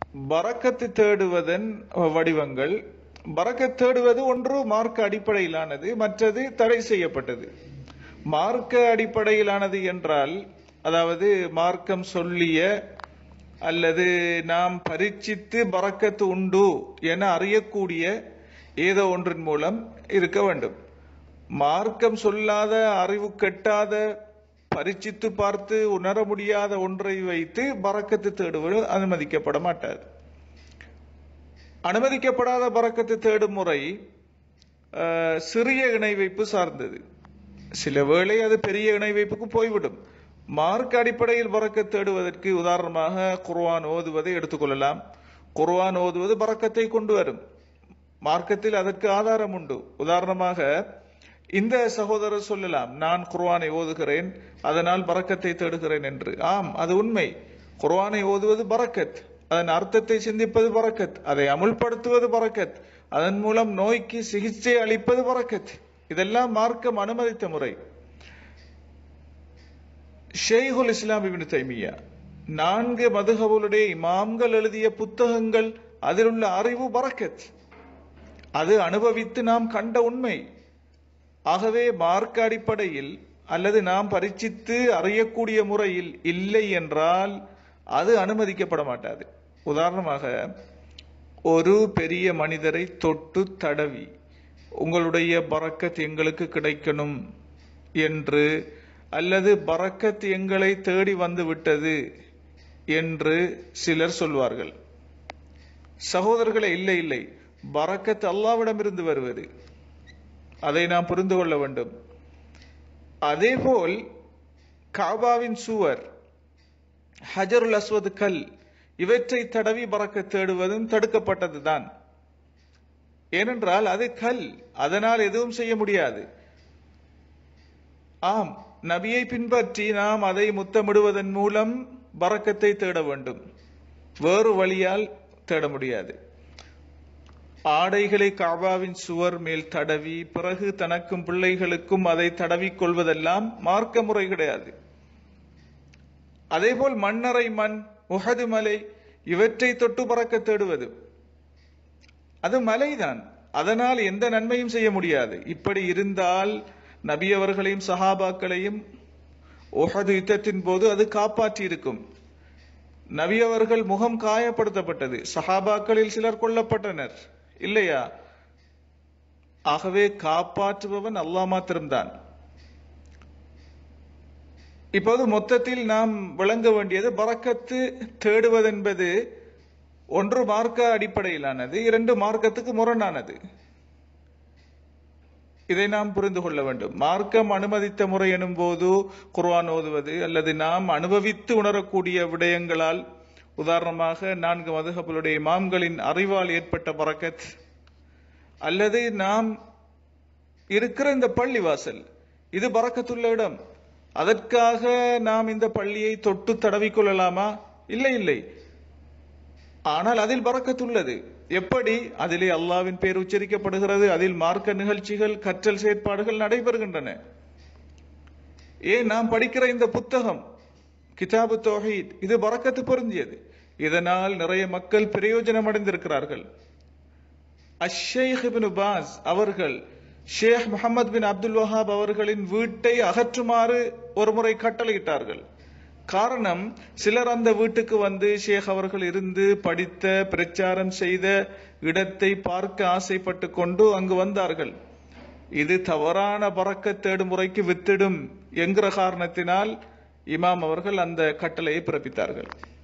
பறக்கத்து தேடுவதன் வடிவங்கள் பறக்கத் தேடுவது ஒன்று மார்க்க அடிப்படையிலானது மற்றது தடை செய்யப்பட்டது மார்க்க அடிப்படையிலானது என்றால் அதாவது மார்க்கம் சொல்லிய அல்லது நாம் பரீட்சித்து பறக்கத்து உண்டு என அறியக்கூடிய ஏதோ ஒன்றின் மூலம் இருக்க வேண்டும் மார்க்கம் சொல்லாத அறிவு கெட்டாத பரீட்சித்து பார்த்து உணர முடியாத ஒன்றை வைத்து பறக்கத்து தேடுவது அனுமதிக்கப்பட மாட்டாது அனுமதிக்கப்படாத பறக்கத்து தேடும் முறை அஹ், சிறிய இணை வைப்பு சார்ந்தது சில வேளை அது பெரிய இணை வைப்புக்கு போய்விடும் மார்க் அடிப்படையில் பறக்க தேடுவதற்கு உதாரணமாக குர்ஆன் ஓதுவதை எடுத்துக்கொள்ளலாம் குர்ஆன் ஓதுவது பறக்கத்தை கொண்டு வரும் மார்க்கத்தில் அதற்கு ஆதாரம் உண்டு உதாரணமாக இந்த சகோதரர் சொல்லலாம் நான் குர்ஆனை ஓதுகிறேன் அதனால் பறக்கத்தை தேடுகிறேன் என்று ஆம் அது உண்மை குர்ஆனை ஓதுவது பறக்கத் அதன் அர்த்தத்தை சிந்திப்பது பறக்கத் அதை அமுல்படுத்துவது பறக்கத் அதன் மூலம் நோய்க்கு சிகிச்சை அளிப்பது பறக்கத் இதெல்லாம் மார்க்கம் அனுமதித்த முறை ஷேகுல் இஸ்லாம் இப்னு தைமியா நான்கு மதுகபுலுடைய இமாம்கள் எழுதிய புத்தகங்கள் அதில் உள்ள அறிவு பறக்கத் அது அனுபவித்து நாம் கண்ட உண்மை ஆகவே மார்க்க அடிப்படையில் அல்லது நாம் பரீட்சித்து அறியக்கூடிய முறையில் இல்லை என்றால் அது அனுமதிக்கப்பட மாட்டாது உதாரணமாக ஒரு பெரிய மனிதரை தொட்டு தடவி உங்களுடைய பறக்கத் எங்களுக்கு கிடைக்கணும் என்று அல்லது பறக்கத் எங்களை தேடி வந்து விட்டது என்று சிலர் சொல்வார்கள் சகோதரர்களே இல்லை இல்லை பறக்கத் அல்லாவிடமிருந்து வருவது அதை நாம் புரிந்து கொள்ள வேண்டும் அதேபோல் காபாவின் சுவர் ஹஜருல் அஸ்வத் கல் இவற்றை தடவி பறக்க தேடுவதும் தடுக்கப்பட்டதுதான் ஏனென்றால் அது கல் அதனால் எதுவும் செய்ய முடியாது ஆம் நபியை பின்பற்றி நாம் அதை முத்தமிடுவதன் மூலம் பறக்கத்தை தேட வேண்டும் வேறு வழியால் தேட முடியாது ஆடைகளை காபாவின் சுவர் மேல் தடவி பிறகு தனக்கும் பிள்ளைகளுக்கும் அதை தடவிக் கொள்வதெல்லாம் மார்க்க முறை கிடையாது அதேபோல் மண்ணறை மண் உஹது மலை இவற்றை தொட்டு பறக்க தேடுவது அது மலைதான் அதனால் எந்த நன்மையும் செய்ய முடியாது இப்படி இருந்தால் நபி அவர்களையும் சஹாபாக்களையும் உஹது யுத்தத்தின் போது அது காப்பாற்றி இருக்கும் நபி அவர்கள் முகம் காயப்படுத்தப்பட்டது சஹாபாக்களில் சிலர் கொல்லப்பட்டனர் இல்லையா ஆகவே காப்பாற்றுபவன் அல்லாஹ் மாத்திரம்தான் இப்போது மொத்தத்தில் நாம் விளங்க வேண்டியது பறக்கத்து தேடுவதென்பது ஒன்று மார்க்க அடிப்படையிலானது இரண்டு மார்க்கத்துக்கு முரணானது இதை நாம் புரிந்து கொள்ள வேண்டும் மார்க்கம் அனுமதித்த முறை எனும் போது குர்ஆன் ஓதுவது அல்லது நாம் அனுபவித்து உணரக்கூடிய விடயங்களால் உதாரணமாக நான்கு மதுகபுலுடைய இமாம்களின் அறிவால் ஏற்பட்ட பறக்கத் அல்லது நாம் இருக்கிற இந்த பள்ளிவாசல் இது பறக்கத்துள்ள இடம் அதற்காக நாம் இந்த பள்ளியை தொட்டு தடவிக் கொள்ளலாமா இல்லை இல்லை ஆனால் அதில் பறக்கத்துள்ளது எப்படி அதிலே அல்லாவின் பேர் உச்சரிக்கப்படுகிறது அதில் மார்க்க நிகழ்ச்சிகள் கற்றல் செயற்பாடுகள் நடைபெறுகின்றன ஏன் நாம் படிக்கிற இந்த புத்தகம் கிதாபு தௌஹீத் இது பறக்கத்து பொருந்தியது இதனால் நிறைய மக்கள் பிரயோஜனம் அடைந்திருக்கிறார்கள் அஷேக் இப்னு பாஸ் அவர்கள் ஷேக் முகமது பின் அப்துல் வஹாப் அவர்களின் வீட்டை அகற்றுமாறு ஒரு முறை கட்டளையிட்டார்கள் காரணம் சிலர் அந்த வீட்டுக்கு வந்து ஷேக் அவர்கள் இருந்து படித்த பிரச்சாரம் செய்த இடத்தை பார்க்க ஆசைப்பட்டு கொண்டு அங்கு வந்தார்கள் இது தவறான பறக்க தேடும் முறைக்கு வித்திடும் என்கிற காரணத்தினால் இமாம் அவர்கள் அந்த கட்டளையை பிறப்பித்தார்கள்